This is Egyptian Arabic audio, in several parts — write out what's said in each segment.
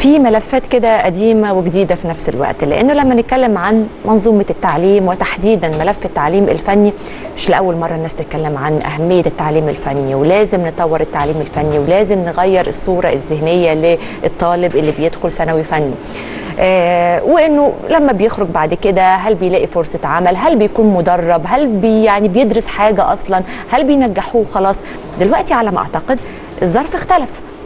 في ملفات كده قديمه وجديده في نفس الوقت لانه لما نتكلم عن منظومه التعليم وتحديدا ملف التعليم الفني مش لاول مره الناس تتكلم عن اهميه التعليم الفني ولازم نطور التعليم الفني ولازم نغير الصوره الذهنيه للطالب اللي بيدخل ثانوي فني آه وانه لما بيخرج بعد كده هل بيلاقي فرصه عمل هل بيكون مدرب هل بي يعني بيدرس حاجه اصلا هل بينجحوه خلاص دلوقتي على ما اعتقد الظرف اختلف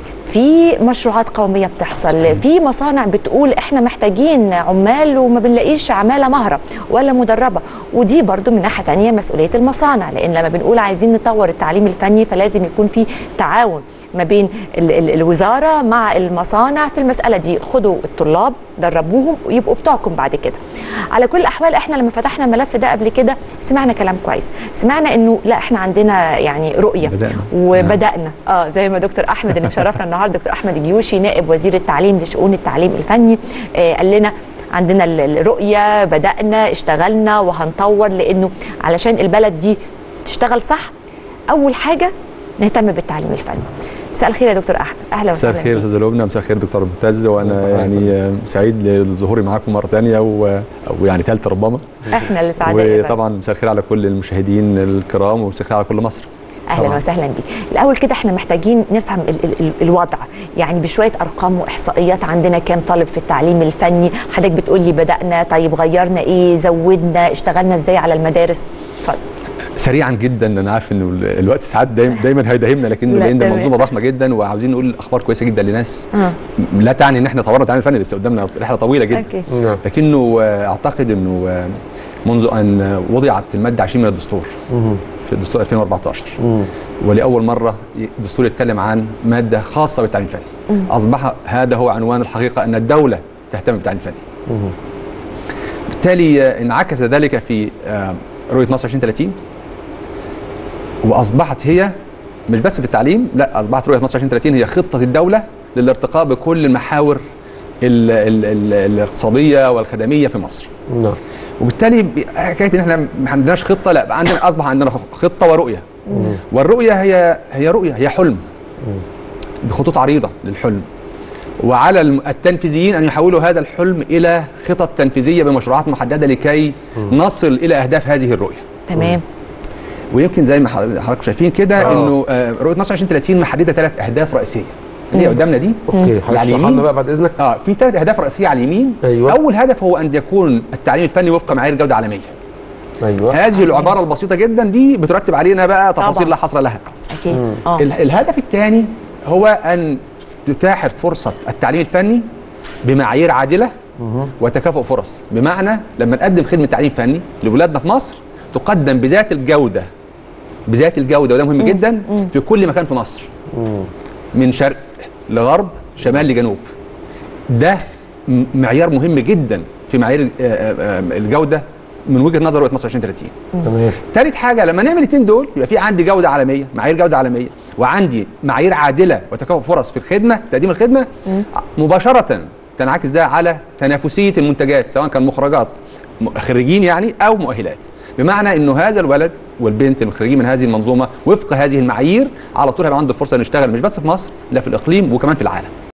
في مشروعات قوميه بتحصل في مصانع بتقول احنا محتاجين عمال وما بنلاقيش عماله مهره ولا مدربه ودي برضو من ناحيه تانية مسؤوليه المصانع لان لما بنقول عايزين نطور التعليم الفني فلازم يكون في تعاون ما بين ال ال الوزاره مع المصانع في المساله دي خدوا الطلاب دربوهم ويبقوا بتوعكم بعد كده على كل الاحوال احنا لما فتحنا الملف ده قبل كده سمعنا كلام كويس سمعنا انه لا احنا عندنا يعني رؤيه بدأنا. وبدانا اه زي ما دكتور احمد اللي مشرفنا النهارده دكتور احمد الجيوشي نائب وزير التعليم لشؤون التعليم الفني آه قال لنا عندنا ال- الرؤيه بدانا اشتغلنا وهنطور لانه علشان البلد دي تشتغل صح اول حاجه نهتم بالتعليم الفني مساء الخير يا دكتور احمد اهلا مساء وسهلا الخير بيك. استاذ لبنى مساء الخير دكتور معتز وانا مرحبا. يعني آه، سعيد لظهوري معاكم مره ثانيه ويعني ثالثه ربما احنا اللي سعداء يا فندم. وطبعا مساء الخير على كل المشاهدين الكرام ومساء الخير على كل مصر اهلا طبعاً. وسهلا بيك الاول كده احنا محتاجين نفهم ال ال ال الوضع يعني بشويه ارقام واحصائيات عندنا كام طالب في التعليم الفني حضرتك بتقول لي بدانا طيب غيرنا ايه زودنا اشتغلنا ازاي على المدارس اتفضل سريعا جدا انا عارف ان ال- الوقت ساعات دايما دايما هيداهمنا لكن لا، لان ده تمام. منظومه ضخمه جدا وعاوزين نقول اخبار كويسه جدا لناس آه. لا تعني ان احنا طورنا التعليم الفني لسه قدامنا رحله طويله جدا اوكي نعم لكنه آه، اعتقد انه آه، منذ ان وضعت الماده 20 من الدستور مهم. في دستور 2014 مم. ولاول مره الدستور يتكلم عن ماده خاصه بالتعليم الفني اصبح هذا هو عنوان الحقيقه ان الدوله تهتم بالتعليم الفني مهم. بالتالي آه، انعكس ذلك في آه، رؤيه مصر 2030 واصبحت هي مش بس في التعليم لا اصبحت رؤيه مصر 2030 هي خطه الدوله للارتقاء بكل المحاور ال ال ال الاقتصاديه والخدميه في مصر نعم وبالتالي ب- حكايه ان احنا ما عندناش خطه لا بقى عندنا اصبح عندنا خطه ورؤيه والرؤيه هي هي رؤيه هي حلم بخطوط عريضه للحلم وعلى الم- التنفيذيين ان يحولوا هذا الحلم الى خطط تنفيذيه بمشروعات محدده لكي نصل الى اهداف هذه الرؤيه تمام ويمكن زي ما حض- حضراتكم شايفين كده آه. انه آه، رؤيه مصر 2030 محدده ثلاث اهداف رئيسيه اللي هي قدامنا دي اوكي على هشرح اليمين. لنا بقى بعد اذنك اه في ثلاث اهداف رئيسيه على اليمين أيوة. اول هدف هو ان يكون التعليم الفني وفق معايير جوده عالميه ايوه هذه العباره البسيطه جدا دي بترتب علينا بقى تفاصيل طبعاً. لا حصر لها اكيد اه ال- الهدف الثاني هو ان تتاح فرصه التعليم الفني بمعايير عادله وتكافؤ فرص بمعنى لما نقدم خدمه تعليم فني لولادنا في مصر تقدم بذات الجوده بذات الجوده وده مهم جدا في كل مكان في مصر مم. من شرق لغرب شمال لجنوب ده م- معيار مهم جدا في معايير آه، آه، آه، الجوده من وجهه نظر رؤيه مصر 2030 تمام ثالث حاجه لما نعمل الاثنين دول يبقى في عندي جوده عالميه معايير جوده عالميه وعندي معايير عادله وتكافؤ فرص في الخدمه تقديم الخدمه مباشره تنعكس ده على تنافسيه المنتجات سواء كان مخرجات م- خريجين يعني او مؤهلات بمعنى انه هذا الولد والبنت الخريجين من هذه المنظومه وفق هذه المعايير على طول هيبقى عنده فرصه انه يشتغل مش بس في مصر لا في الاقليم وكمان في العالم